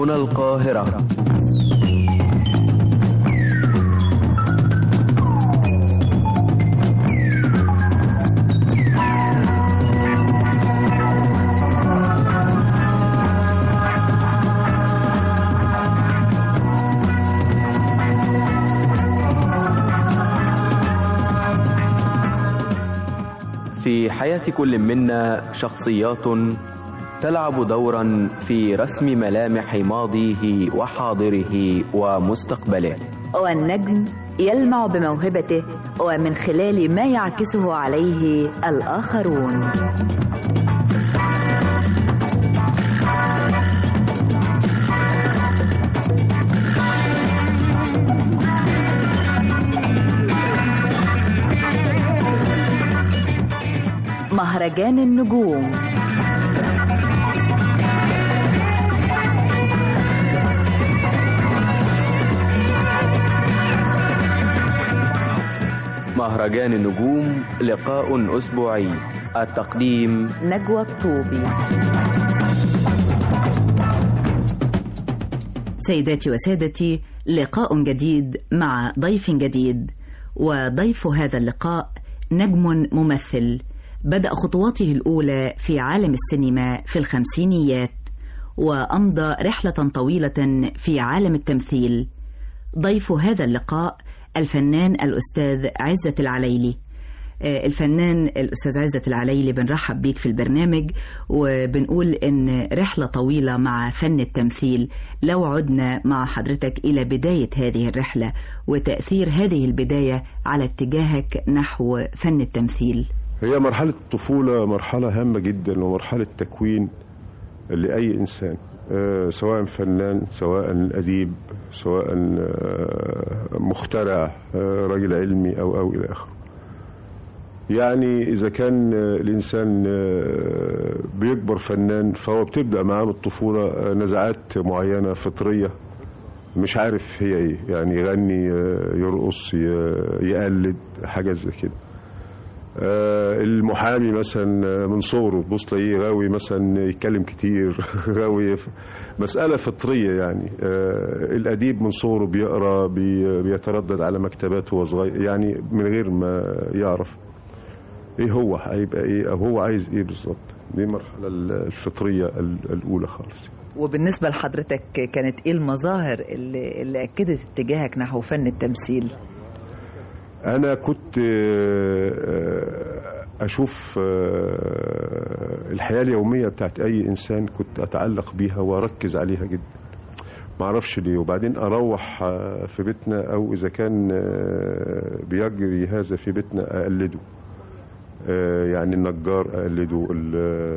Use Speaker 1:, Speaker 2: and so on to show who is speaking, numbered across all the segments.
Speaker 1: هنا القاهرة في حياة كل منا شخصيات تلعب دورا في رسم ملامح ماضيه وحاضره ومستقبله
Speaker 2: والنجم يلمع بموهبته ومن خلال ما يعكسه عليه الآخرون مهرجان النجوم
Speaker 1: مهرجان النجوم لقاء أسبوعي التقديم
Speaker 2: نجوى الطوبي سيداتي وسادتي لقاء جديد مع ضيف جديد وضيف هذا اللقاء نجم ممثل بدأ خطواته الأولى في عالم السينما في الخمسينيات وأمضى رحلة طويلة في عالم التمثيل ضيف هذا اللقاء الفنان الأستاذ عزة العليلي آه، الفنان الأستاذ عزة العليلي بنرحب بيك في البرنامج وبنقول إن رحلة طويلة مع فن التمثيل لو عدنا مع حضرتك إلى بداية هذه الرحلة وتأثير هذه البداية على اتجاهك نحو فن التمثيل
Speaker 3: هي مرحلة الطفولة مرحلة هامة جدا ومرحلة تكوين لأي إنسان آه، سواء فنان سواء أديب سواء آه، مخترع آه، راجل علمي أو أو إلى آخره يعني إذا كان آه، الإنسان آه، بيكبر فنان فهو بتبدأ معاه من الطفولة آه، نزعات معينة فطرية مش عارف هي ايه يعني يغني آه، يرقص ي- يقلد حاجة زي كده آه، المحامي مثلا آه، من صغره تبص تلاقيه غاوي مثلا يتكلم كتير غاوي ف- مسألة فطرية يعني آه، الأديب من صغره بيقرأ بي- بيتردد على مكتباته وهو صغير يعني من غير ما يعرف ايه هو هيبقى ايه او هو عايز ايه بالظبط دي المرحلة الفطرية ال- الأولى خالص
Speaker 4: وبالنسبة لحضرتك كانت ايه المظاهر اللي, اللي اكدت اتجاهك نحو فن التمثيل
Speaker 3: انا كنت آه، اشوف آه، الحياه اليوميه بتاعت اي انسان كنت اتعلق بيها واركز عليها جدا ما اعرفش ليه وبعدين اروح آه، في بيتنا او اذا كان آه، بيجري هذا في بيتنا اقلده آه، يعني النجار اقلده ال-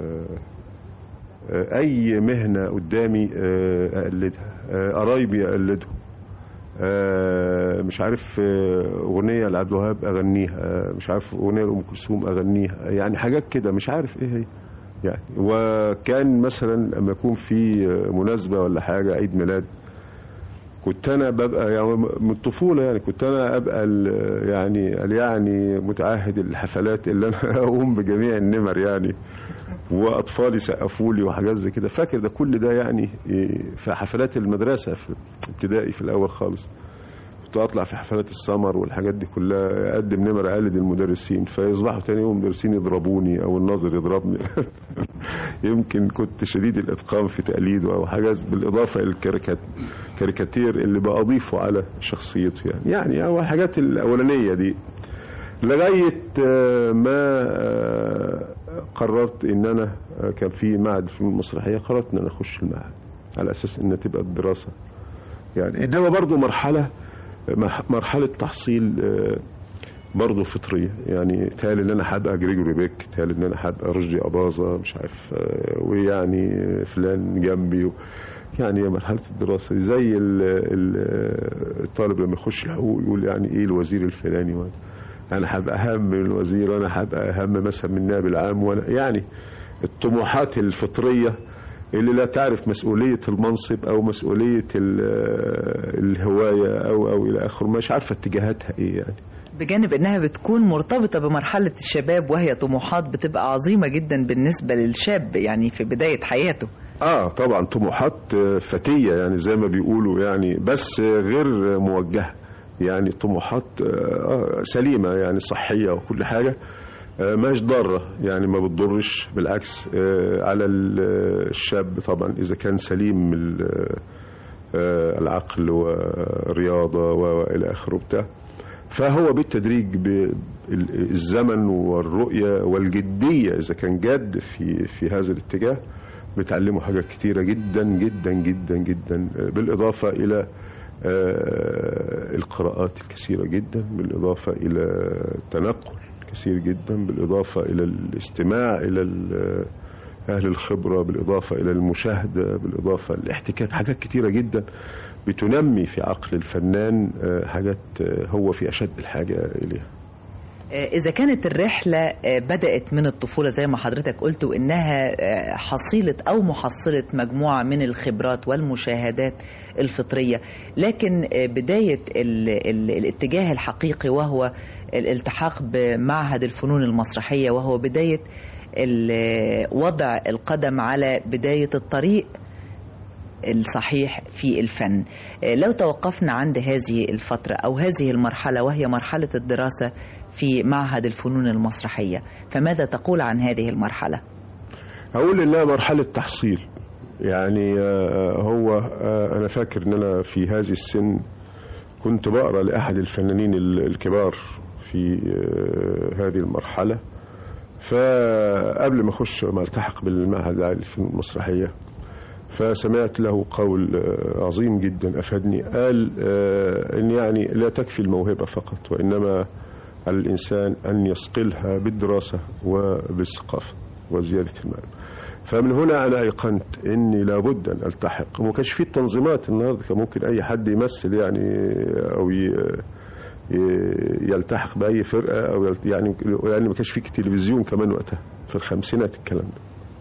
Speaker 3: آه، اي مهنه قدامي آه، اقلدها آه، قرايبي اقلدهم آه، مش عارف آه، اغنيه لعبد الوهاب اغنيها آه، مش عارف اغنيه لام كلثوم اغنيها يعني حاجات كده مش عارف ايه هي يعني وكان مثلا لما يكون في آه، مناسبه ولا حاجه عيد ميلاد كنت انا ببقى يعني من الطفوله يعني كنت انا ابقى ال- يعني ال- يعني متعهد الحفلات اللي انا اقوم بجميع النمر يعني واطفالي سقفوا لي وحاجات زي كده فاكر ده كل ده يعني إيه، في حفلات المدرسه في ابتدائي في الاول خالص كنت اطلع في حفلات السمر والحاجات دي كلها اقدم نمر اقلد المدرسين فيصبحوا تاني يوم المدرسين يضربوني او الناظر يضربني يمكن كنت شديد الاتقان في تقليده او حاجات بالاضافه الكاريكاتير اللي بضيفه على شخصيته يعني يعني او الحاجات الاولانيه دي لغايه آه، ما آه، قررت ان انا آه، كان في معهد الفنون المسرحيه قررت ان انا اخش المعهد على اساس ان تبقى الدراسه يعني انما برضو مرحله مرح- مرحله تحصيل آه، برضه فطريه يعني تالي ان انا هبقى جريجوري بيك تالي ان انا هبقى رشدي اباظه مش عارف آه، ويعني فلان جنبي و يعني مرحله الدراسه دي زي ال- ال- الطالب لما يخش الحقوق يقول يعني ايه الوزير الفلاني وانا انا هبقى اهم من الوزير انا هبقى اهم مثلا من النائب العام وانا يعني الطموحات الفطريه اللي لا تعرف مسؤوليه المنصب او مسؤوليه ال- الهوايه او او الى اخره مش عارفه اتجاهاتها ايه يعني
Speaker 4: بجانب انها بتكون مرتبطة بمرحلة الشباب وهي طموحات بتبقى عظيمة جدا بالنسبة للشاب يعني في بداية حياته
Speaker 3: اه طبعا طموحات آه، فتيه يعني زي ما بيقولوا يعني بس آه، غير موجهه يعني طموحات آه، آه، سليمه يعني صحيه وكل حاجه آه، ماش ضاره يعني ما بتضرش بالعكس آه، على ال- الشاب طبعا اذا كان سليم ال- آه، العقل والرياضه والى اخره بتاع فهو بالتدريج بالزمن والرؤيه والجديه اذا كان جاد في في هذا الاتجاه بتعلمه حاجات كتيره جدا جدا جدا جدا بالاضافه الى آه، القراءات الكثيره جدا بالاضافه الى التنقل كثير جدا بالاضافه الى الاستماع الى ال- اهل الخبره بالاضافه الى المشاهده بالاضافه للاحتكاك حاجات كتيره جدا بتنمي في عقل الفنان آه، حاجات آه، هو في اشد الحاجه اليها
Speaker 4: إذا كانت الرحلة آه، بدأت من الطفولة زي ما حضرتك قلت وإنها آه، حصيلة أو محصلة مجموعة من الخبرات والمشاهدات الفطرية لكن آه، بداية ال- ال- الاتجاه الحقيقي وهو الالتحاق بمعهد الفنون المسرحية وهو بداية ال- وضع القدم على بداية الطريق الصحيح في الفن آه، لو توقفنا عند هذه الفترة أو هذه المرحلة وهي مرحلة الدراسة في معهد الفنون المسرحية فماذا تقول عن هذه المرحلة؟
Speaker 3: اقول انها مرحله تحصيل يعني آه، هو آه، انا فاكر ان انا في هذه السن كنت بقرا لاحد الفنانين ال- الكبار في آه، هذه المرحله فقبل ما اخش ما التحق بالمعهد العالي للفنون المسرحيه فسمعت له قول آه، عظيم جدا افادني قال آه، ان يعني لا تكفي الموهبه فقط وانما على الانسان ان يصقلها بالدراسه وبالثقافه وزياده المعلومه فمن هنا انا ايقنت اني لابد ان التحق وما كانش في التنظيمات النهارده كان ممكن اي حد يمثل يعني او ي- ي- يلتحق باي فرقه او يلت- يعني يعني ما كانش في تلفزيون كمان وقتها في الخمسينات الكلام ده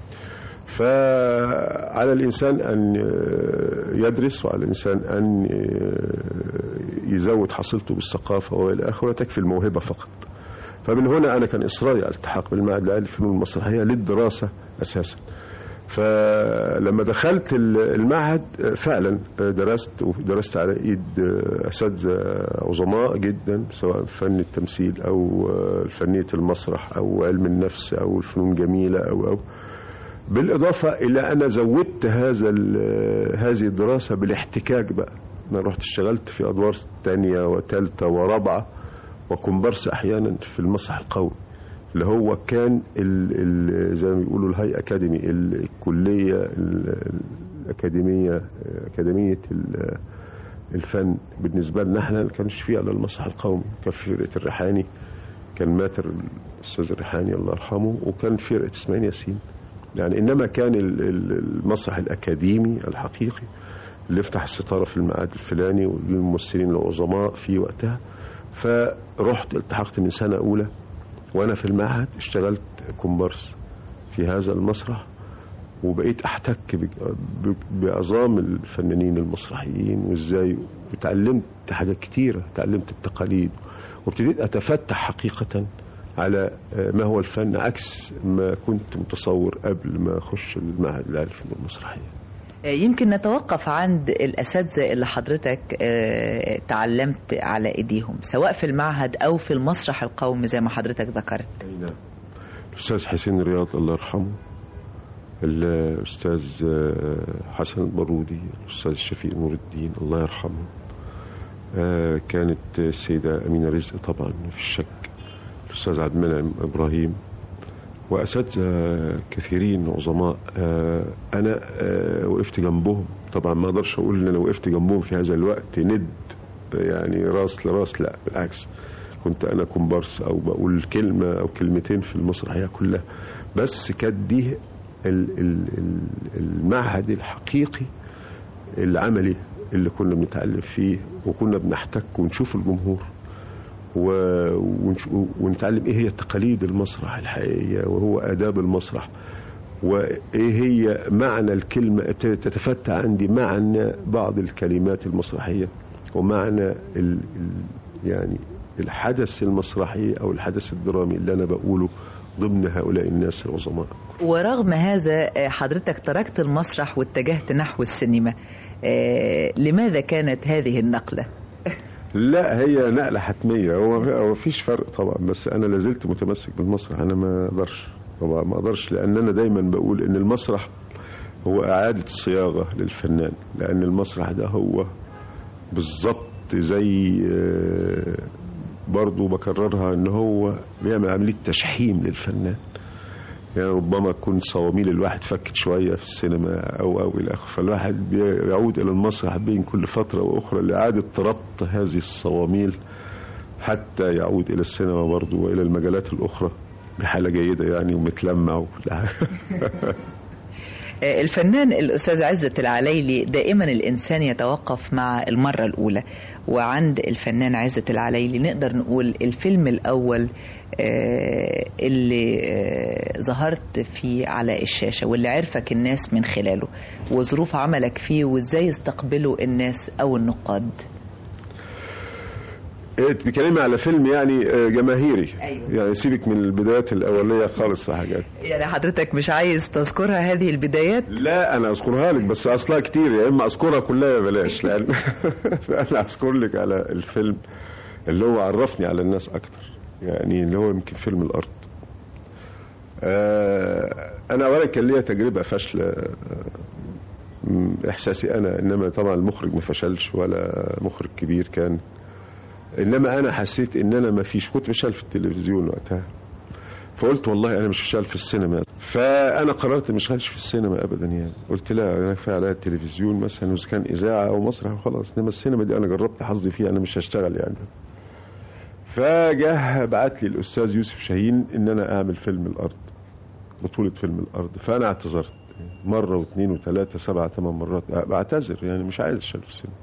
Speaker 3: فعلى الإنسان أن يدرس وعلى الإنسان أن يزود حصيلته بالثقافة وإلى آخره تكفي الموهبة فقط فمن هنا أنا كان إصراري على الالتحاق بالمعهد العالي للفنون المسرحية للدراسة أساسا فلما دخلت المعهد فعلا درست ودرست على ايد اساتذه عظماء جدا سواء في فن التمثيل او فنيه المسرح او علم النفس او الفنون جميله او او بالاضافه الى انا زودت هذا ال- هذه الدراسه بالاحتكاك بقى انا رحت اشتغلت في ادوار ثانيه وثالثه ورابعه وكومبارس احيانا في المسرح القومي اللي هو كان ال ال زي ما بيقولوا الهاي اكاديمي ال- الكليه ال- الاكاديميه اكاديميه ال- الفن بالنسبه لنا احنا ما كانش فيها الا المسرح القومي كان في فرقه الريحاني كان ماتر الاستاذ الريحاني الله يرحمه وكان فرقه اسماعيل ياسين يعني انما كان ال- ال- المسرح الاكاديمي الحقيقي اللي يفتح الستاره في الميعاد الفلاني والممثلين العظماء في وقتها فرحت التحقت من سنه اولى وانا في المعهد اشتغلت كومبارس في هذا المسرح وبقيت احتك ب- ب- بعظام الفنانين المسرحيين وازاي وتعلمت حاجات كتيره تعلمت التقاليد وابتديت اتفتح حقيقه على آه، ما هو الفن عكس ما كنت متصور قبل ما اخش المعهد العالي للفنون المسرحيه
Speaker 4: يمكن نتوقف عند الأساتذة اللي حضرتك آه، تعلمت على إيديهم سواء في المعهد أو في المسرح القومي زي ما حضرتك ذكرت
Speaker 3: أي نعم الأستاذ حسين رياض الله يرحمه الأستاذ آه، حسن البارودي الأستاذ شفيق نور الدين الله يرحمه آه، كانت السيدة أمينة رزق طبعا في الشك الأستاذ عبد المنعم إبراهيم وأساتذة كثيرين عظماء آه، أنا آه، وقفت جنبهم طبعا ما أقدرش أقول إن أنا وقفت جنبهم في هذا الوقت ند يعني راس لراس لا بالعكس كنت انا كومبارس او بقول كلمه او كلمتين في المسرحيه كلها بس كانت دي ال- ال- ال- المعهد الحقيقي العملي اللي كنا بنتعلم فيه وكنا بنحتك ونشوف الجمهور و- ونش- ونتعلم ايه هي تقاليد المسرح الحقيقيه وهو اداب المسرح وايه هي معنى الكلمه ابتدت تتفتح عندي معنى بعض الكلمات المسرحيه ومعنى ال ال يعني الحدث المسرحي او الحدث الدرامي اللي انا بقوله ضمن هؤلاء الناس العظماء
Speaker 4: ورغم هذا آه، حضرتك تركت المسرح واتجهت نحو السينما آه، لماذا كانت هذه النقلة؟
Speaker 3: لا هي نقلة حتمية هو هو مفيش فرق طبعا بس أنا لازلت متمسك بالمسرح أنا ما أقدرش طبعا ما أقدرش لأن أنا دايما بقول إن المسرح هو إعادة صياغة للفنان لأن المسرح ده هو بالظبط زي آه، برضو بكررها إن هو بيعمل عملية تشحيم للفنان يعني ربما تكون صواميل الواحد فكت شوية في السينما أو أو إلى آخره فالواحد بيعود إلى المسرح بين كل فترة وأخرى لإعادة ربط هذه الصواميل حتى يعود إلى السينما برضو وإلى المجالات الأخرى بحالة جيدة يعني ومتلمع وكل حاجة
Speaker 4: آه، الفنان الأستاذ عزت العليلي دائما الإنسان يتوقف مع المرة الأولى وعند الفنان عزت العليلي نقدر نقول الفيلم الأول آه، اللي آه، ظهرت فيه على الشاشة واللي عرفك الناس من خلاله وظروف عملك فيه وإزاي استقبلوا الناس أو النقاد
Speaker 3: إيه، بتتكلمي على فيلم يعني آه، جماهيري
Speaker 4: أيوة.
Speaker 3: يعني سيبك من البدايات الأولية خالص في حاجات
Speaker 4: يعني حضرتك مش عايز تذكرها هذه البدايات
Speaker 3: لا انا اذكرها لك بس اصلها كتير يا اما اذكرها كلها يا بلاش لان انا اذكر لك على الفيلم اللي هو عرفني على الناس اكتر يعني اللي هو يمكن فيلم الارض آه، انا اولا كان ليا تجربه فاشله آه، م- احساسي انا انما طبعا المخرج ما فشلش ولا مخرج كبير كان انما انا حسيت ان انا ما فيش كنت بشتغل في التلفزيون وقتها فقلت والله انا مش هشتغل في السينما فانا قررت مش هشتغل في السينما ابدا يعني قلت لا انا كفايه عليا التلفزيون مثلا واذا كان اذاعه او مسرح وخلاص انما السينما دي انا جربت حظي فيها انا مش هشتغل يعني فجاه بعت لي الاستاذ يوسف شاهين ان انا اعمل فيلم الارض بطوله فيلم الارض فانا اعتذرت مره واثنين وثلاثه سبعه ثمان مرات بعتذر يعني مش عايز اشتغل في السينما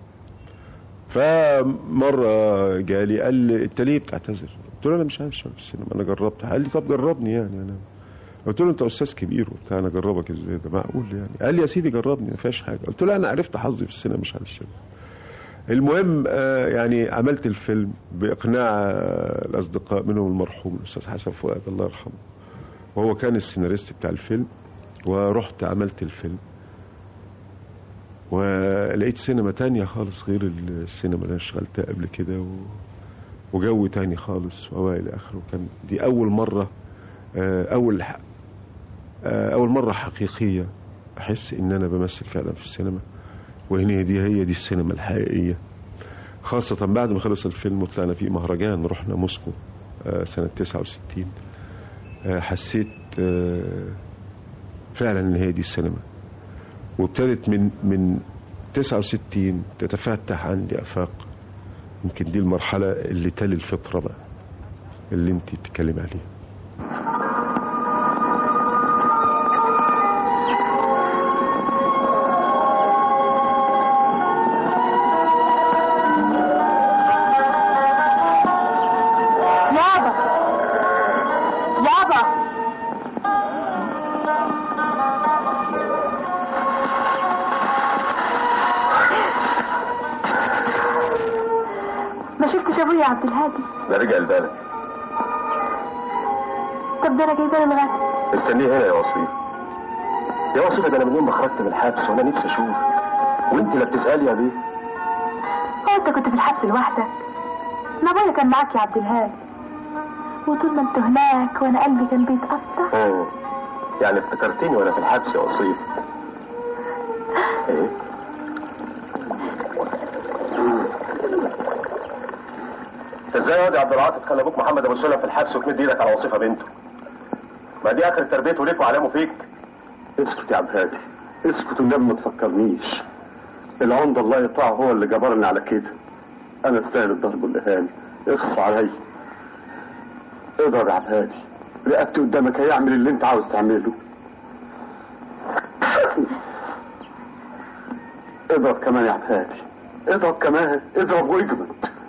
Speaker 3: فمره جالي قال لي انت ليه بتعتذر؟ قلت له انا مش عايز اشتغل في السينما انا جربت قال لي طب جربني يعني انا قلت له انت استاذ كبير وبتاع انا اجربك ازاي ده معقول يعني قال لي يا سيدي جربني ما فيهاش حاجه قلت له انا عرفت حظي في السينما مش عايز اشتغل المهم آه، يعني عملت الفيلم باقناع آه، الاصدقاء منهم المرحوم الاستاذ حسن فؤاد الله يرحمه وهو كان السيناريست بتاع الفيلم ورحت عملت الفيلم ولقيت سينما تانية خالص غير السينما اللي انا اشتغلتها قبل كده و... وجو تاني خالص والى اخره كان دي اول مره آه، اول ح- آه، اول مره حقيقيه احس ان انا بمثل فعلا في السينما وان هي دي هي دي السينما الحقيقيه خاصة بعد ما خلص الفيلم وطلعنا فيه مهرجان رحنا موسكو آه، سنة 69 آه، حسيت آه، فعلا ان هي دي السينما وابتدت من من 69 تتفتح عندي افاق يمكن دي المرحله اللي تلي الفطره بقى اللي انت بتتكلم عليها
Speaker 5: يابا يابا ما شفتش ابويا يا عبد الهادي
Speaker 6: ده رجع البلد
Speaker 5: طب ده انا جايبه له الغدا
Speaker 6: استنيه هنا يا وصيف يا وصيفة ده انا من يوم ما خرجت من الحبس وانا نفسي اشوف وانت لا بتسالي يا بيه
Speaker 5: هو انت كنت في الحبس لوحدك ما ابويا كان معاك يا عبد الهادي وطول ما انت هناك وانا قلبي كان بيتقطع
Speaker 6: اه يعني افتكرتني وانا في الحبس يا وصيف ايه انت ازاي يا واد يا عبد العاطف خلي ابوك محمد ابو سلم في الحبس وتمد ايدك على وصيفه بنته ما دي اخر تربيته ليك وعلامه فيك
Speaker 7: اسكت يا عبد الهادي اسكت والنبي ما تفكرنيش العمد الله يطاعه هو اللي جبرني على كده انا استاهل الضرب والاهانه اخص عليا اضرب يا عبد الهادي رقبتي قدامك هيعمل اللي انت عاوز تعمله اضرب كمان يا عبد الهادي اضرب كمان اضرب واجمد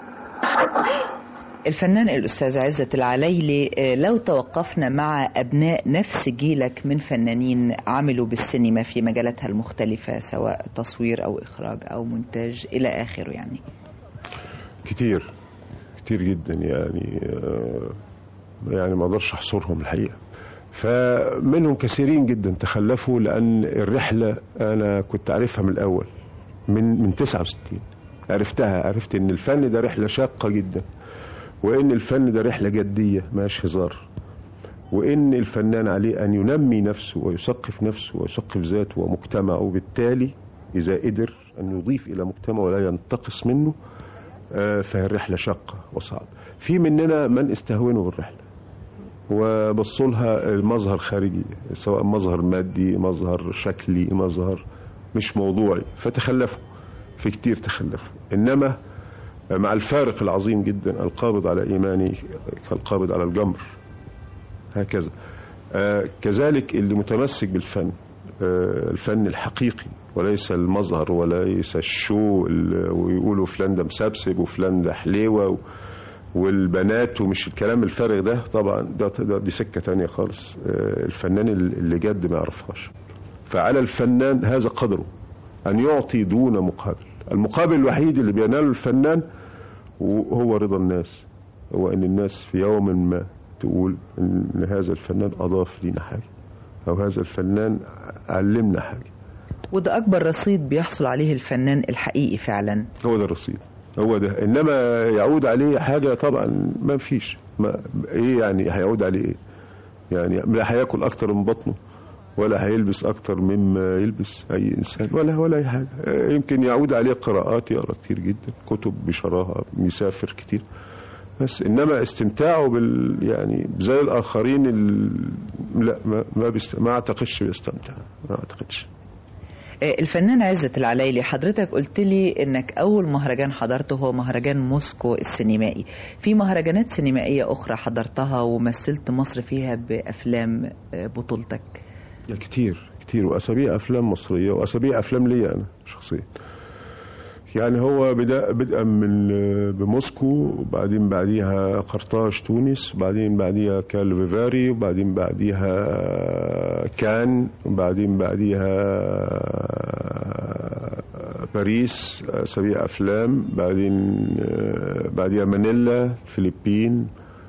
Speaker 4: الفنان الأستاذ عزت العليلي آه، لو توقفنا مع أبناء نفس جيلك من فنانين عملوا بالسينما في مجالاتها المختلفة سواء تصوير أو إخراج أو مونتاج إلى آخره يعني
Speaker 3: كتير كتير جدا يعني آه، يعني ما اقدرش احصرهم الحقيقه فمنهم كثيرين جدا تخلفوا لأن الرحلة أنا كنت عارفها من الأول من من 69 عرفتها عرفت إن الفن ده رحلة شاقة جدا وإن الفن ده رحلة جدية ماش هزار وإن الفنان عليه أن ينمي نفسه ويثقف نفسه ويثقف ذاته ومجتمعه وبالتالي إذا قدر أن يضيف إلى مجتمعه ولا ينتقص منه آه، فهي الرحلة شاقة وصعبة في مننا من استهونوا بالرحلة وبصوا لها المظهر خارجي سواء مظهر مادي مظهر شكلي مظهر مش موضوعي فتخلفوا في كتير تخلفوا إنما مع الفارق العظيم جدا القابض على إيماني كالقابض على الجمر هكذا آه، كذلك اللي متمسك بالفن آه، الفن الحقيقي وليس المظهر وليس الشو ال- ويقولوا فلان ده مسبسب وفلان ده حليوه و- والبنات ومش الكلام الفارغ ده طبعا ده, ده دي سكه تانية خالص آه، الفنان اللي جد ما يعرفهاش فعلى الفنان هذا قدره ان يعطي دون مقابل المقابل الوحيد اللي بيناله الفنان وهو رضا الناس هو ان الناس في يوم ما تقول ان هذا الفنان اضاف لنا حاجه او هذا الفنان علمنا حاجه
Speaker 4: وده أكبر رصيد بيحصل عليه الفنان الحقيقي فعلا
Speaker 3: هو ده الرصيد هو ده انما يعود عليه حاجه طبعا ما فيش ما ايه يعني هيعود عليه ايه يعني لا هياكل اكتر من بطنه ولا هيلبس اكتر مما يلبس اي انسان ولا ولا اي حاجه يمكن يعود عليه قراءات يقرا كتير جدا كتب بشراها يسافر كتير بس انما استمتاعه بال يعني زي الاخرين ال... لا ما ما, بيست... ما اعتقدش بيستمتع ما اعتقدش
Speaker 4: آه، الفنان عزت العلايلي حضرتك قلت لي انك اول مهرجان حضرته هو مهرجان موسكو السينمائي في مهرجانات سينمائية اخرى حضرتها ومثلت مصر فيها بافلام آه، بطولتك
Speaker 3: يا كتير كتير واسابيع افلام مصريه واسابيع افلام ليا انا شخصيا يعني هو بدا بدءا من بموسكو وبعدين بعديها قرطاج تونس وبعدين بعديها كال فيفاري وبعدين بعديها كان وبعدين بعديها باريس اسابيع افلام بعدين بعديها مانيلا الفلبين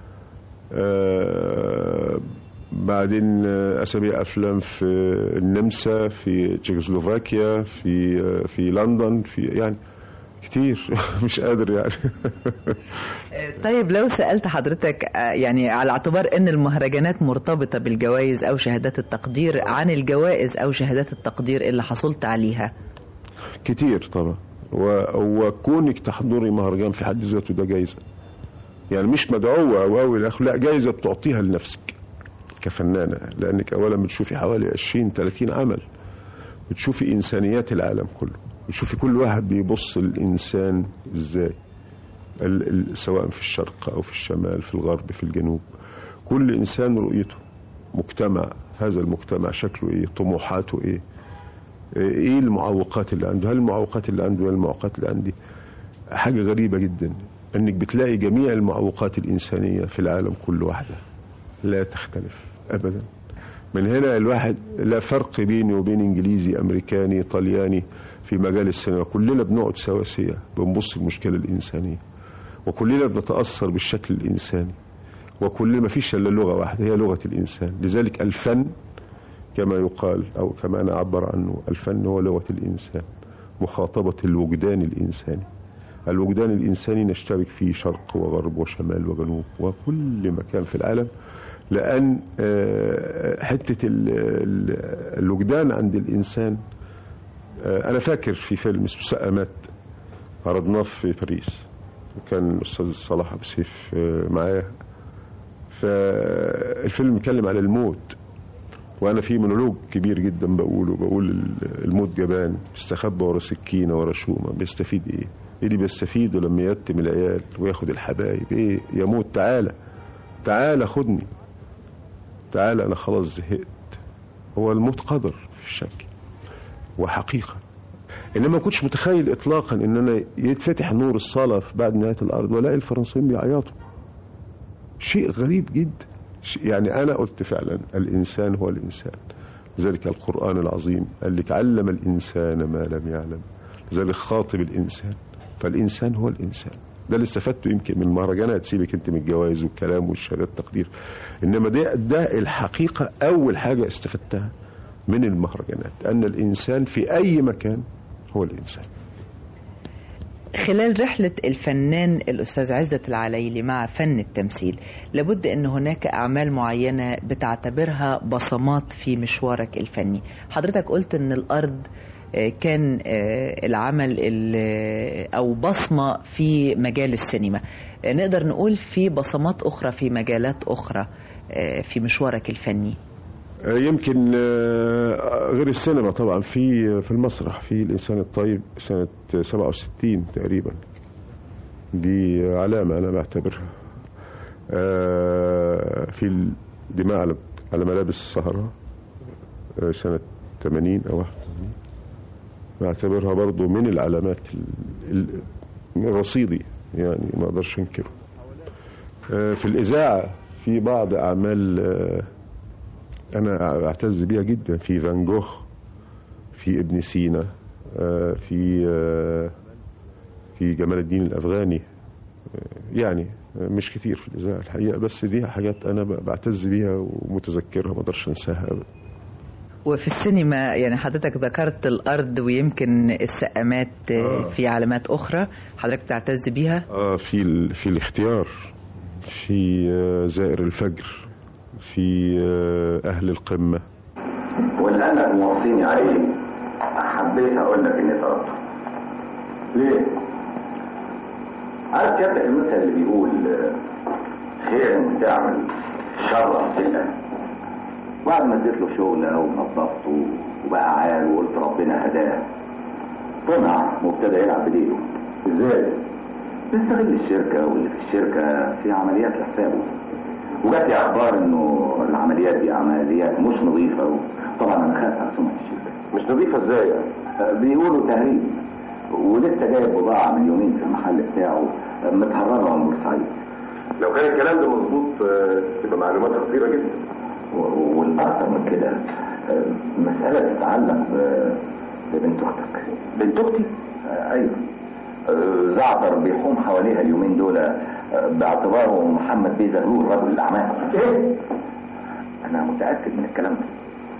Speaker 3: آه، بعدين اسابيع افلام في النمسا في تشيكوسلوفاكيا في في لندن في يعني كتير مش قادر يعني
Speaker 4: آه، طيب لو سألت حضرتك آه، يعني على اعتبار ان المهرجانات مرتبطة بالجوائز او شهادات التقدير عن الجوائز او شهادات التقدير اللي حصلت عليها
Speaker 3: كتير طبعا و- وكونك تحضري مهرجان في حد ذاته ده جايزه يعني مش مدعوه او او الى آخره، لا جايزه بتعطيها لنفسك كفنانه لانك اولا بتشوفي حوالي 20 30 عمل بتشوفي انسانيات العالم كله بتشوفي كل واحد بيبص للانسان ازاي ال- ال- سواء في الشرق او في الشمال في الغرب في الجنوب كل انسان رؤيته مجتمع هذا المجتمع شكله ايه طموحاته ايه ايه المعوقات اللي عنده هل المعوقات اللي عنده هي المعوقات اللي عندي حاجة غريبة جدا انك بتلاقي جميع المعوقات الانسانية في العالم كل واحدة لا تختلف ابدا من هنا الواحد لا فرق بيني وبين انجليزي امريكاني طلياني في مجال السينما كلنا بنقعد سواسية بنبص المشكلة الانسانية وكلنا بنتأثر بالشكل الانساني وكل ما فيش الا لغة واحدة هي لغة الانسان لذلك الفن كما يقال أو كما أنا أعبر عنه الفن هو لغة الإنسان مخاطبة الوجدان الإنساني الوجدان الإنساني نشترك فيه شرق وغرب وشمال وجنوب وكل مكان في العالم لأن آه، حتة ال- ال- الوجدان عند الإنسان آه، أنا فاكر في فيلم اسمه سقامات عرضناه في باريس وكان الأستاذ صلاح أبو سيف آه، معايا فالفيلم بيتكلم على الموت وانا في مونولوج كبير جدا بقوله بقول ال- الموت جبان بيستخبى ورا سكينه ورا شومه بيستفيد ايه؟ ايه اللي بيستفيده لما يتم العيال وياخد الحبايب ايه؟ يموت تعالى تعالى خدني تعالى انا خلاص زهقت هو الموت قدر في الشك وحقيقه انما ما كنتش متخيل اطلاقا ان انا يتفتح نور الصلاه في بعد نهايه الارض والاقي الفرنسيين بيعيطوا شيء غريب جدا شيء- يعني أنا قلت فعلا الإنسان هو الإنسان لذلك القرآن العظيم قال لك علم الإنسان ما لم يعلم لذلك خاطب الإنسان فالإنسان هو الإنسان ده اللي استفدته يمكن من المهرجانات سيبك انت من الجوائز والكلام والشهادات التقدير انما ده ده الحقيقه اول حاجه استفدتها من المهرجانات ان الانسان في اي مكان هو الانسان
Speaker 4: خلال رحلة الفنان الأستاذ عزت العليلي مع فن التمثيل لابد أن هناك أعمال معينة بتعتبرها بصمات في مشوارك الفني حضرتك قلت أن الأرض آه، كان آه، العمل ال- أو بصمة في مجال السينما آه، نقدر نقول في بصمات أخرى في مجالات أخرى آه، في مشوارك الفني
Speaker 3: آه، يمكن آه، غير السينما طبعا في في المسرح في الانسان الطيب سنه 67 تقريبا دي علامه انا بعتبرها آه، في الدماء على على ملابس السهره آه، سنه 80 او 81 بعتبرها برضو من العلامات ال- ال- رصيدي يعني ما اقدرش انكره آه، في الاذاعه في بعض اعمال آه، انا اعتز بيها جدا في فان جوخ في ابن سينا آه، في آه، في جمال الدين الافغاني آه، يعني آه، مش كتير في الاذاعه الحقيقه بس دي حاجات انا ب- بعتز بيها ومتذكرها ما اقدرش انساها ابدا
Speaker 4: وفي السينما يعني حضرتك ذكرت الأرض ويمكن السقامات آه، في علامات أخرى حضرتك تعتز بيها
Speaker 3: اه في ال... في الاختيار في آه، زائر الفجر في آه، اهل القمه
Speaker 8: ولأنك موصيني عليه حبيت أقول لك إني طلبت ليه؟ عارف كده المثل اللي بيقول آه، خير تعمل شر سلة بعد ما اديت له شغلة ونظفته وبقى عال وقلت ربنا هداه طمع وابتدى يلعب بديله ازاي؟ بيستغل الشركة واللي في الشركة في عمليات لحسابه وجات لي اخبار انه العمليات دي عمليات مش نظيفه طبعا انا خايف على سمعه الشركه مش نظيفه ازاي يعني؟ بيقولوا تهريب ولسه جايب بضاعه من يومين في المحل بتاعه متهربه من بورسعيد
Speaker 7: لو كان الكلام ده مظبوط آه، تبقى معلومات خطيره جدا
Speaker 8: و- والاكثر من كده آه، مساله تتعلق ب- ببنت اختك بنت اختي؟ آه، ايوه آه، زعتر بيحوم حواليها اليومين دول آه، باعتباره محمد بيه زغلول رجل الاعمال ايه؟ انا متاكد من الكلام ده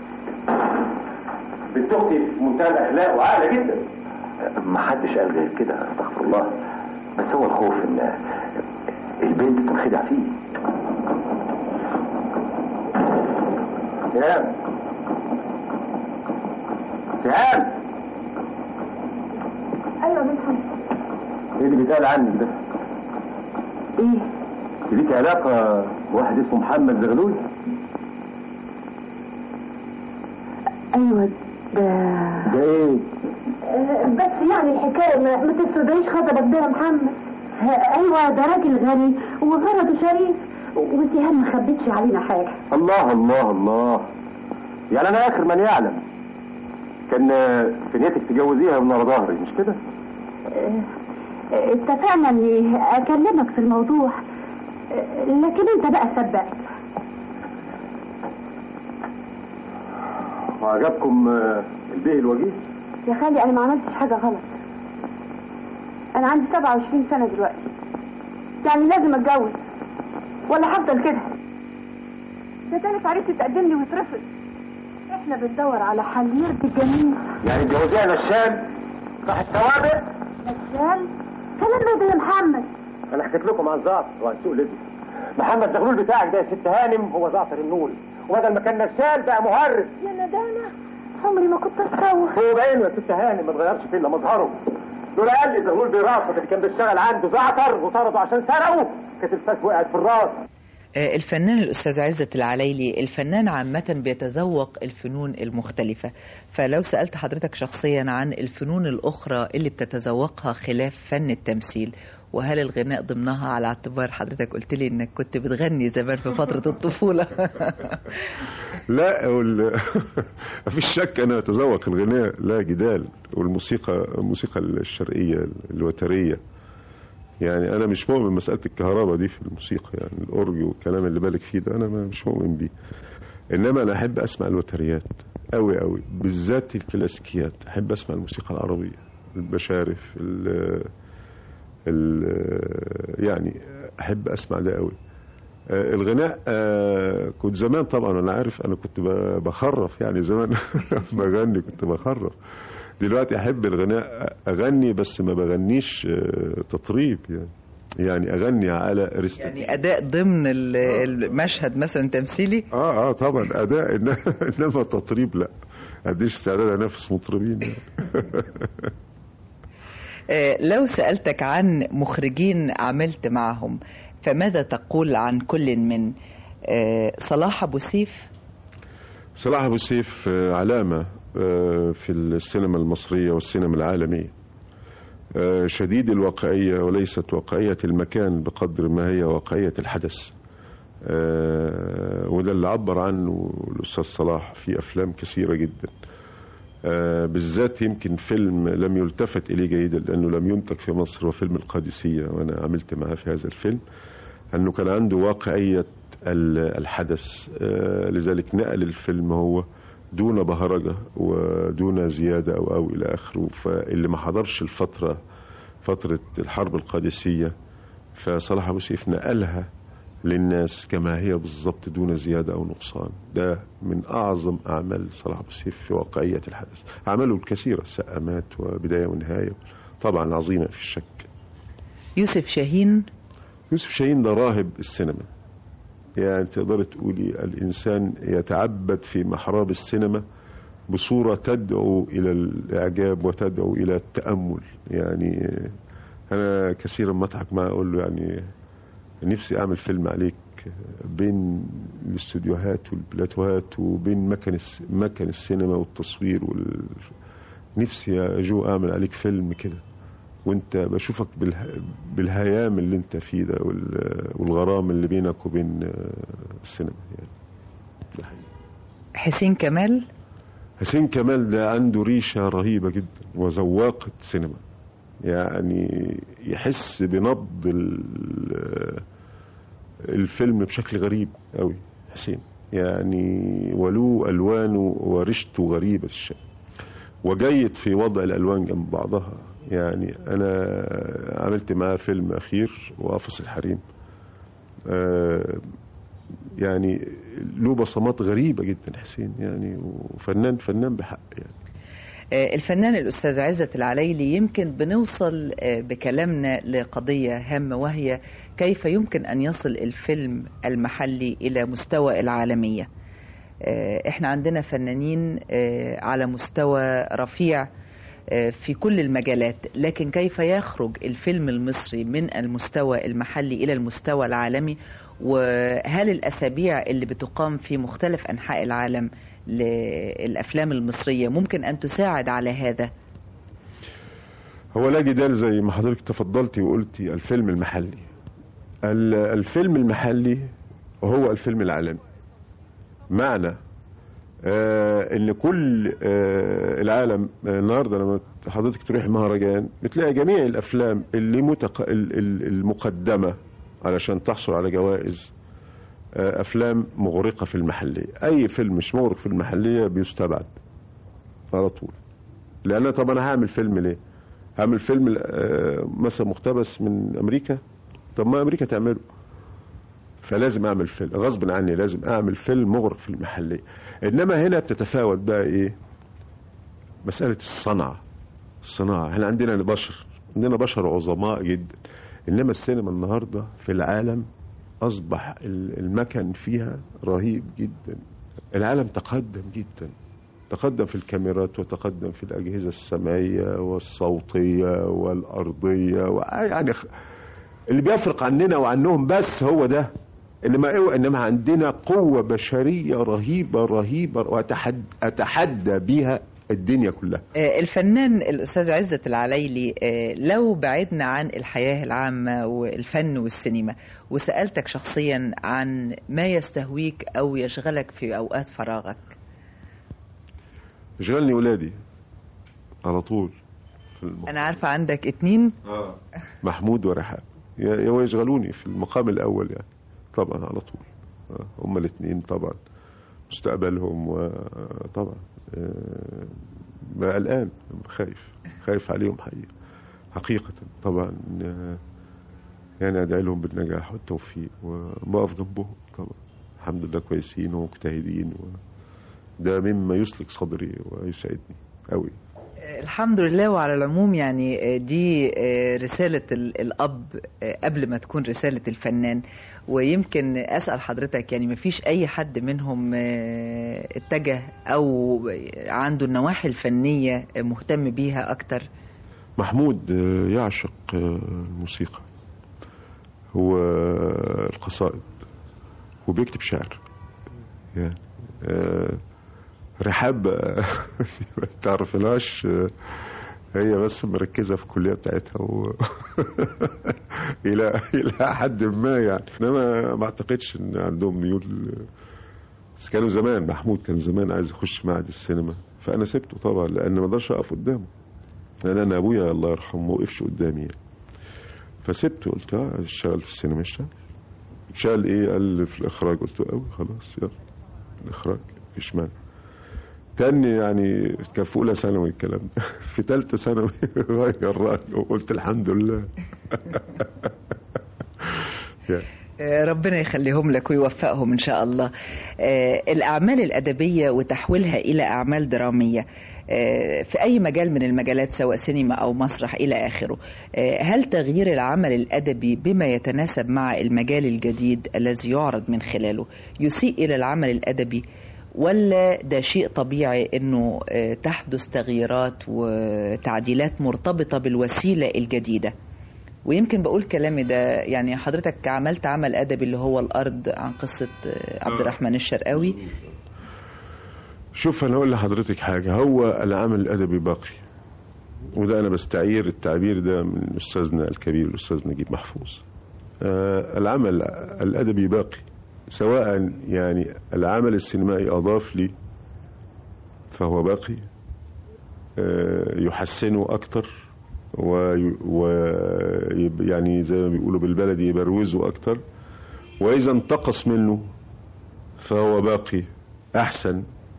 Speaker 7: بنت اختي في منتهى الاخلاق وعاقله جدا
Speaker 8: ما حدش قال غير كده استغفر الله بس هو الخوف ان البنت تنخدع فيه
Speaker 7: سهام سهام
Speaker 5: ايوه بنت حمد
Speaker 7: ايه اللي بيتقال عنك ده؟
Speaker 5: ايه
Speaker 7: ليك علاقه بواحد اسمه محمد زغلول؟
Speaker 5: ايوه ده
Speaker 7: ده ايه؟
Speaker 5: بس يعني الحكايه ما, ما تفرضيش خطبك ده يا محمد ايوه ده راجل غني وغرضه شريف وسهام ما خبتش علينا حاجه
Speaker 7: الله الله الله يعني انا اخر من يعلم كان في نيتك تجوزيها من ورا ظهري مش كده؟
Speaker 5: اه، اتفقنا اني اكلمك في الموضوع اه، لكن انت بقى صدقت
Speaker 7: وعجبكم آه، البيه الوجيه؟
Speaker 5: يا خالي انا ما عملتش حاجه غلط انا عندي 27 سنه دلوقتي يعني لازم اتجوز ولا هفضل كده ده تالت عريس يتقدم لي ويترفض احنا بندور على حل يرضي الجميع
Speaker 7: يعني تجوزيها نشال صح السوابق؟
Speaker 5: نشال كلام ده يا محمد
Speaker 7: انا حكيت لكم عن زعتر وعن سوق ليبيا محمد زغلول بتاعك ده يا ست هانم هو زعتر النول وبدل ما كان نشال بقى مهرب
Speaker 5: يا ندانة عمري ما كنت اتصور
Speaker 7: هو باين يا ست هانم ما اتغيرش فيه الا مظهره دول قال لي زغلول بيرافض اللي كان بيشتغل عنده زعتر وطرده عشان سرقه كانت الفاس وقعت في الراس
Speaker 4: آه، الفنان الأستاذ عزت العليلي الفنان عامة بيتذوق الفنون المختلفة فلو سألت حضرتك شخصيا عن الفنون الأخرى اللي بتتذوقها خلاف فن التمثيل وهل الغناء ضمنها على اعتبار حضرتك قلت لي انك كنت بتغني زمان في فترة الطفولة
Speaker 3: لا وال... مفيش شك انا اتذوق الغناء لا جدال والموسيقى الموسيقى الشرقيه الوتريه يعني انا مش مؤمن مساله الكهرباء دي في الموسيقى يعني الاورج والكلام اللي بالك فيه ده انا ما- مش مؤمن بيه انما انا احب اسمع الوتريات قوي قوي بالذات الكلاسيكيات احب اسمع الموسيقى العربيه البشارف ال- ال- يعني احب اسمع ده قوي آه، الغناء آه، كنت زمان طبعا انا عارف انا كنت ب- بخرف يعني زمان بغني كنت بخرف دلوقتي احب الغناء اغني بس ما بغنيش آه، تطريب يعني يعني اغني على ريست
Speaker 4: يعني اداء ضمن ال- المشهد مثلا تمثيلي
Speaker 3: اه اه طبعا اداء إن- انما تطريب لا ما عنديش استعداد انافس مطربين يعني.
Speaker 4: آه، لو سألتك عن مخرجين عملت معهم فماذا تقول عن كل من آه، صلاح أبو سيف
Speaker 3: صلاح ابو سيف آه، علامه آه، في السينما المصريه والسينما العالميه آه، شديد الواقعيه وليست واقعيه المكان بقدر ما هي واقعيه الحدث آه، وده اللي عبر عنه الاستاذ صلاح في افلام كثيره جدا آه، بالذات يمكن فيلم لم يلتفت اليه جيدا لانه لم ينتج في مصر هو فيلم القادسيه وانا عملت معاه في هذا الفيلم انه كان عنده واقعيه ال- الحدث آه، لذلك نقل الفيلم هو دون بهرجه ودون زياده او او الى اخره فاللي ما حضرش الفتره فتره الحرب القادسيه فصلاح ابو سيف نقلها للناس كما هي بالضبط دون زياده او نقصان ده من اعظم اعمال صلاح ابو سيف في واقعيه الحدث اعماله الكثيره السقامات وبدايه ونهايه طبعا عظيمه في الشك
Speaker 4: يوسف شاهين
Speaker 3: يوسف شاهين ده راهب السينما يعني تقدر تقولي الإنسان يتعبد في محراب السينما بصورة تدعو إلى الإعجاب وتدعو إلى التأمل يعني أنا كثيرا ما أضحك معاه أقول له يعني نفسي أعمل فيلم عليك بين الاستوديوهات والبلاتوهات وبين مكان الس- مكان السينما والتصوير وال... نفسي يا جو أعمل عليك فيلم كده وانت بشوفك بالها... بالهيام اللي انت فيه ده وال... والغرام اللي بينك وبين آه، السينما يعني ده حقيقي.
Speaker 4: حسين كمال
Speaker 3: حسين كمال ده عنده ريشة رهيبة جدا وذواقة سينما يعني يحس بنبض ال- الفيلم بشكل غريب قوي حسين يعني ولو ألوانه وريشته غريبة الشيء وجيد في وضع الألوان جنب بعضها يعني أنا عملت معاه فيلم أخير وقفص الحريم آه، يعني له بصمات غريبة جدا حسين يعني وفنان فنان بحق يعني
Speaker 4: آه، الفنان الأستاذ عزت العليلي يمكن بنوصل آه، بكلامنا لقضية هامة وهي كيف يمكن أن يصل الفيلم المحلي إلى مستوى العالمية آه، احنا عندنا فنانين آه، على مستوى رفيع آه، في كل المجالات لكن كيف يخرج الفيلم المصري من المستوى المحلي إلى المستوى العالمي وهل الأسابيع اللي بتقام في مختلف أنحاء العالم للأفلام المصرية ممكن أن تساعد على هذا
Speaker 3: هو لا جدال زي ما حضرتك تفضلتي وقلتي الفيلم المحلي ال- الفيلم المحلي هو الفيلم العالمي معنى آه ان كل آه العالم آه النهارده لما حضرتك تروح مهرجان بتلاقي جميع الافلام اللي متق... ال- ال- المقدمه علشان تحصل على جوائز آه افلام مغرقه في المحليه اي فيلم مش مغرق في المحليه بيستبعد على طول لان طب انا هعمل فيلم ليه هعمل فيلم آه، مثلا مقتبس من امريكا طب ما امريكا تعمله فلازم اعمل فيلم غصب عني لازم اعمل فيلم مغرق في المحليه انما هنا بتتفاوت بقى ايه مساله الصنعه الصناعه احنا عندنا بشر عندنا بشر عظماء جدا انما السينما النهارده في العالم اصبح ال- المكن فيها رهيب جدا العالم تقدم جدا تقدم في الكاميرات وتقدم في الأجهزة السمعية والصوتية والأرضية يعني خ- اللي بيفرق عننا وعنهم بس هو ده انما إيه انما عندنا قوه بشريه رهيبه رهيبه واتحدى اتحدى بيها الدنيا كلها
Speaker 4: آه، الفنان الأستاذ عزت العليلي آه، لو بعدنا عن الحياة العامة والفن والسينما وسألتك شخصيا عن ما يستهويك أو يشغلك في أوقات فراغك
Speaker 3: شغلني ولادي على طول في الم...
Speaker 4: أنا عارفة عندك اتنين
Speaker 3: محمود ورحاب ي- يشغلوني في المقام الاول يعني طبعا على طول آه، هما الاثنين طبعا مستقبلهم وطبعا بقى قلقان خايف خايف عليهم حقيقة حقيقة طبعا آه، يعني أدعي لهم بالنجاح والتوفيق وبقف جنبهم طبعا الحمد لله كويسين ومجتهدين وده مما يسلك صدري ويسعدني أوي
Speaker 4: الحمد لله وعلى العموم يعني دي رسالة ال- الأب قبل ما تكون رسالة الفنان ويمكن أسأل حضرتك يعني مفيش أي حد منهم اتجه أو عنده النواحي الفنية مهتم بيها أكتر
Speaker 3: محمود آه، يعشق آه، الموسيقى هو آه، القصائد وبيكتب شعر يعني آه، رحاب آه، ما تعرفناش آه، هي بس مركزة في الكلية بتاعتها و... إلى إلى حد ما يعني إنما ما أعتقدش إن عندهم ميول بس كانوا زمان محمود كان زمان عايز يخش معهد السينما فأنا سبته طبعا لأن ما اقدرش أقف قدامه لأن أنا أبويا الله يرحمه ما وقفش قدامي يعني. فسبته قلت اه عايز اشتغل في السينما اشتغل اشتغل ايه قال لي في الاخراج قلت له قوي خلاص يلا الاخراج مفيش مانع كان يعني كان في اولى ثانوي الكلام ده في ثالثه ثانوي غير رايه وقلت الحمد لله يعني
Speaker 4: ربنا يخليهم لك ويوفقهم إن شاء الله آه، الأعمال الأدبية وتحويلها إلى أعمال درامية آه، في أي مجال من المجالات سواء سينما أو مسرح إلى آخره آه، هل تغيير العمل الأدبي بما يتناسب مع المجال الجديد الذي يعرض من خلاله يسيء إلى العمل الأدبي ولا ده شيء طبيعي انه آه، تحدث تغييرات وتعديلات مرتبطه بالوسيله الجديده ويمكن بقول كلامي ده يعني حضرتك عملت عمل ادبي اللي هو الارض عن قصه آه، عبد الرحمن الشرقاوي
Speaker 3: شوف انا اقول لحضرتك حاجه هو العمل الادبي باقي وده انا بستعير التعبير ده من استاذنا الكبير الاستاذ نجيب محفوظ آه العمل الادبي باقي سواء يعني العمل السينمائي اضاف لي فهو باقي آه يحسنه اكتر ويعني زي ما بيقولوا بالبلدي يبروزه اكتر واذا انتقص منه فهو باقي احسن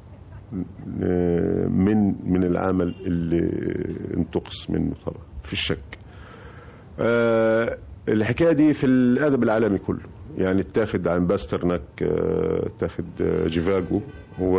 Speaker 3: من من العمل اللي انتقص منه طبعا في الشك آه، الحكايه دي في الادب العالمي كله يعني اتاخد عن باسترناك آه، اتاخد آه، جيفاجو و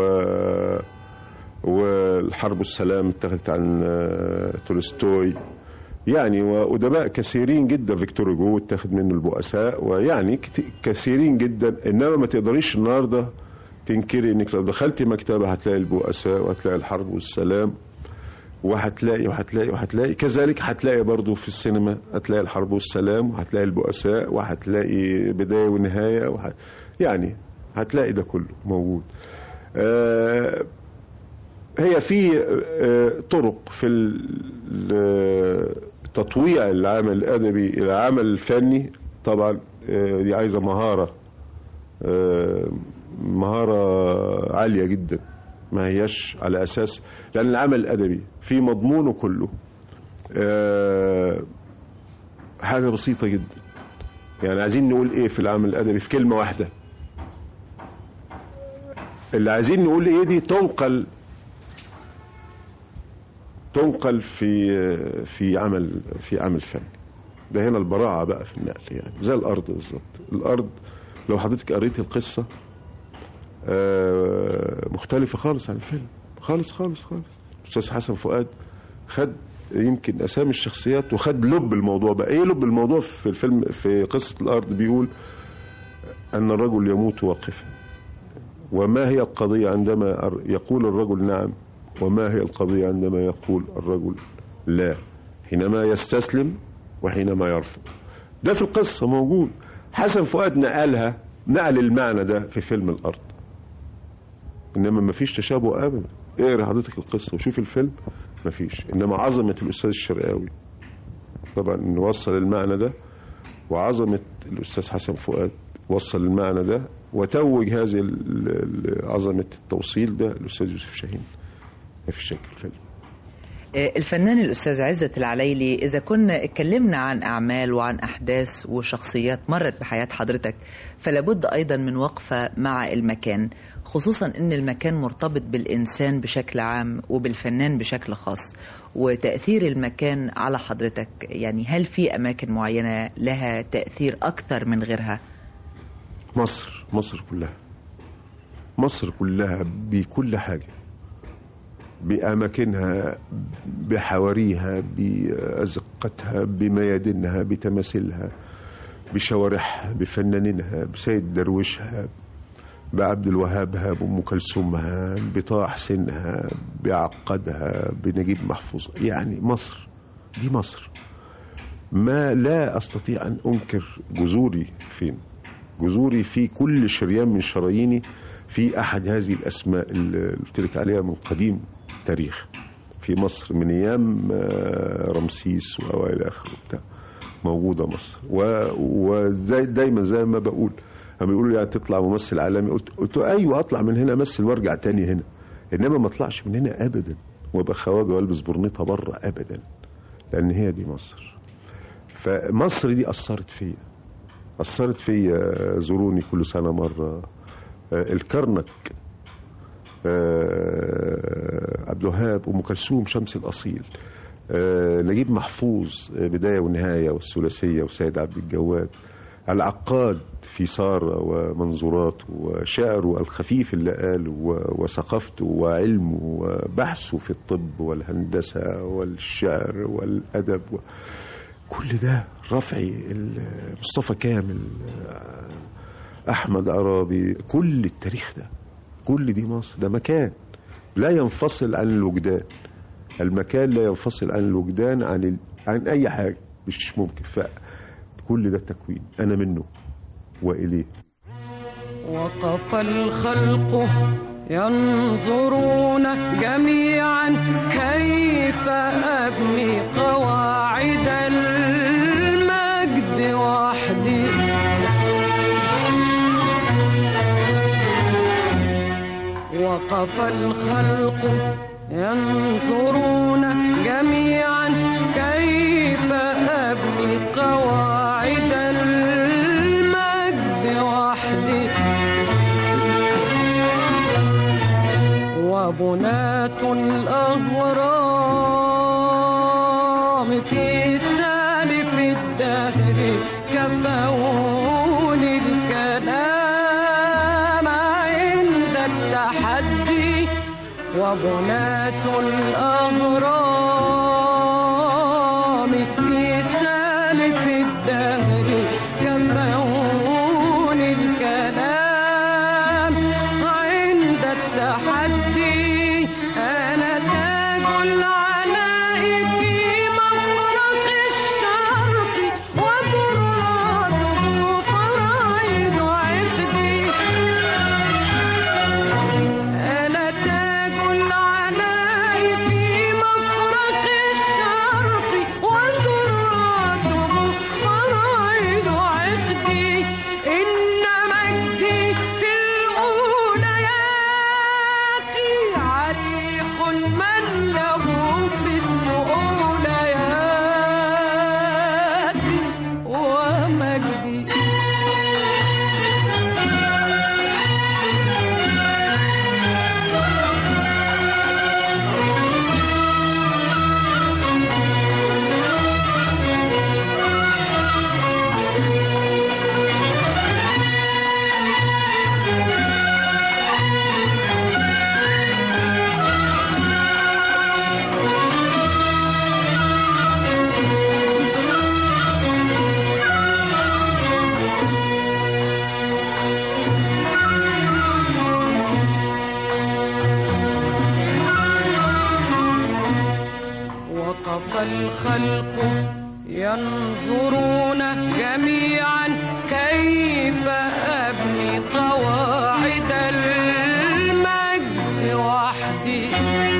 Speaker 3: والحرب والسلام اتاخدت عن آه، تولستوي يعني وادباء كثيرين جدا فيكتور هوجو اتاخد منه البؤساء ويعني كت- كثيرين جدا انما ما تقدريش النهارده تنكري انك لو دخلتي مكتبه هتلاقي البؤساء وهتلاقي الحرب والسلام وهتلاقي وهتلاقي وهتلاقي كذلك هتلاقي برضو في السينما هتلاقي الحرب والسلام وهتلاقي البؤساء وهتلاقي بداية ونهاية وح... يعني هتلاقي ده كله موجود آه هي في آه طرق في ال- تطويع العمل الأدبي إلى عمل فني طبعا آه دي عايزة مهارة آه مهارة عالية جدا ما هياش على أساس لأن العمل الأدبي في مضمونه كله آه، حاجة بسيطة جدا يعني عايزين نقول إيه في العمل الأدبي في كلمة واحدة اللي عايزين نقول إيه دي تنقل تنقل في في عمل في عمل فني ده هنا البراعة بقى في النقل يعني زي الأرض بالظبط الأرض لو حضرتك قريتي القصة آه، مختلفة خالص عن الفيلم خالص خالص خالص أستاذ حسن فؤاد خد يمكن أسامي الشخصيات وخد لب الموضوع بقى إيه لب الموضوع في الفيلم في قصة الأرض بيقول أن الرجل يموت واقفا وما هي القضية عندما أر- يقول الرجل نعم وما هي القضية عندما يقول الرجل لا حينما يستسلم وحينما يرفض ده في القصة موجود حسن فؤاد نقلها نقل المعنى ده في فيلم الأرض انما ما فيش تشابه ابدا اقرا حضرتك القصه وشوف الفيلم ما فيش انما عظمه الاستاذ الشرقاوي طبعا انه وصل المعنى ده وعظمه الاستاذ حسن فؤاد وصل المعنى ده وتوج هذه ال- ال- عظمه التوصيل ده الاستاذ يوسف شاهين ما فيش شك في الفيلم
Speaker 4: الفنان الأستاذ عزت العليلي إذا كنا اتكلمنا عن أعمال وعن أحداث وشخصيات مرت بحياة حضرتك فلابد أيضا من وقفة مع المكان خصوصا أن المكان مرتبط بالإنسان بشكل عام وبالفنان بشكل خاص وتأثير المكان على حضرتك يعني هل في أماكن معينة لها تأثير أكثر من غيرها؟
Speaker 3: مصر مصر كلها مصر كلها بكل حاجة بأماكنها بحواريها بأزقتها بميادينها بتماثيلها بشوارعها بفنانينها بسيد درويشها بعبد الوهابها بأم كلثومها بطه حسينها بعقدها بنجيب محفوظ يعني مصر دي مصر ما لا أستطيع أن أنكر جذوري فين جذوري في كل شريان من شراييني في أحد هذه الأسماء اللي قلت لك عليها من قديم التاريخ في مصر من أيام رمسيس وأوائل آخر وبتاع موجودة مصر وزي دايما زي ما بقول لما يقولوا لي هتطلع ممثل عالمي قلت, قلت ايوه اطلع من هنا امثل وارجع تاني هنا انما ما اطلعش من هنا ابدا وابقى خواجه والبس برنيطه بره ابدا لان هي دي مصر فمصر دي اثرت فيا اثرت فيا زوروني كل سنه مره الكرنك عبد الوهاب ام كلثوم شمس الاصيل نجيب محفوظ بدايه ونهايه والثلاثيه وسيد عبد الجواد العقاد في سارة ومنظوراته وشعره الخفيف اللي قاله وثقافته وعلمه وبحثه في الطب والهندسة والشعر والأدب و... كل ده رفعي مصطفى كامل أحمد عرابي كل التاريخ ده كل دي مصر ده مكان لا ينفصل عن الوجدان المكان لا ينفصل عن الوجدان عن ال... عن أي حاجة مش ممكن ف... كل ده تكوين أنا منه وإليه
Speaker 9: وقف الخلق ينظرون جميعا كيف أبني قواعد المجد وحدي وقف الخلق ينظرون جميعا كيف أبني قواعد المجد وحدي وبنات الأهرام في سالف الدهر كفوني الكلام عند التحدي وبنات الأهرام في سالف الدهر كفون الكلام عند التحدي أنا تاج العلاء في مفرق الشرق وبراده فرائد عقدي أنا تاج العلاء في مفرق الشرق وذراته فرائد عقدي إن مجدي في الأوليات عريق من له في الأوليات ومجدي وقف الخلق ينظرون جميعا كيف أبني قواعد المجد وحدي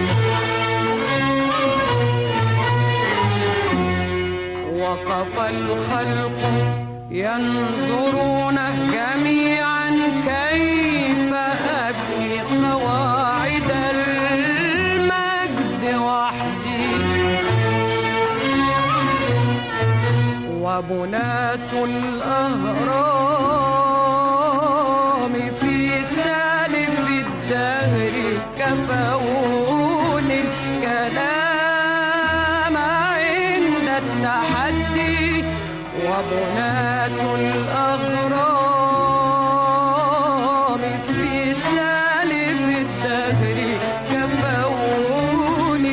Speaker 9: وقف الخلق ينظرون جميعا كيف أبني قواعد المجد وحدي وبناة الأهرام في سالف الدهر كفوني الكلام عند التحدي وبناة الأغرام في سالف الدهر كفوني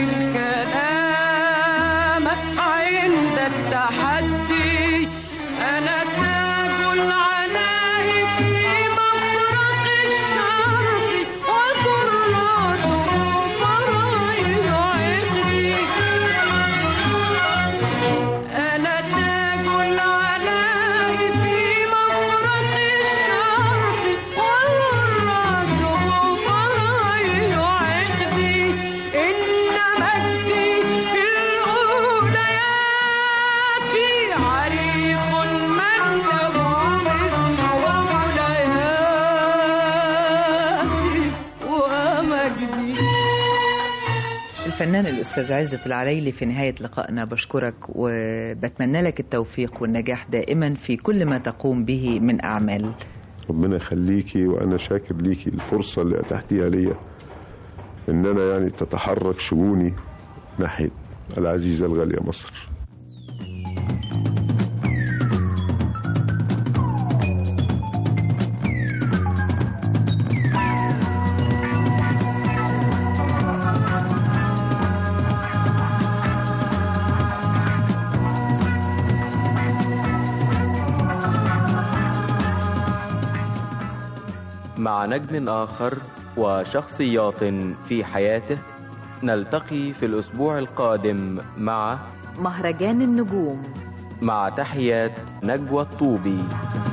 Speaker 9: الكلام عند التحدي أنا تاج العلاء في مفرق الشرق وكراته فرائض عقدي أنا تاج العلاء في مفرق الشرق وكراته فرائض عقدي إن مجدي في الأوليات عريق من له مثل أولياتي ومجدي
Speaker 4: الفنان الأستاذ عزت العليلي في نهاية لقائنا بشكرك وبتمنى لك التوفيق والنجاح دائما في كل ما تقوم به من أعمال
Speaker 3: ربنا يخليكي وانا شاكر ليكي الفرصه اللي اتحتيها ليا ان انا يعني تتحرك شؤوني ناحيه العزيزه الغاليه مصر
Speaker 1: مع نجم آخر وشخصيات في حياته نلتقي في الأسبوع القادم مع
Speaker 2: مهرجان النجوم
Speaker 1: مع تحيات نجوى الطوبي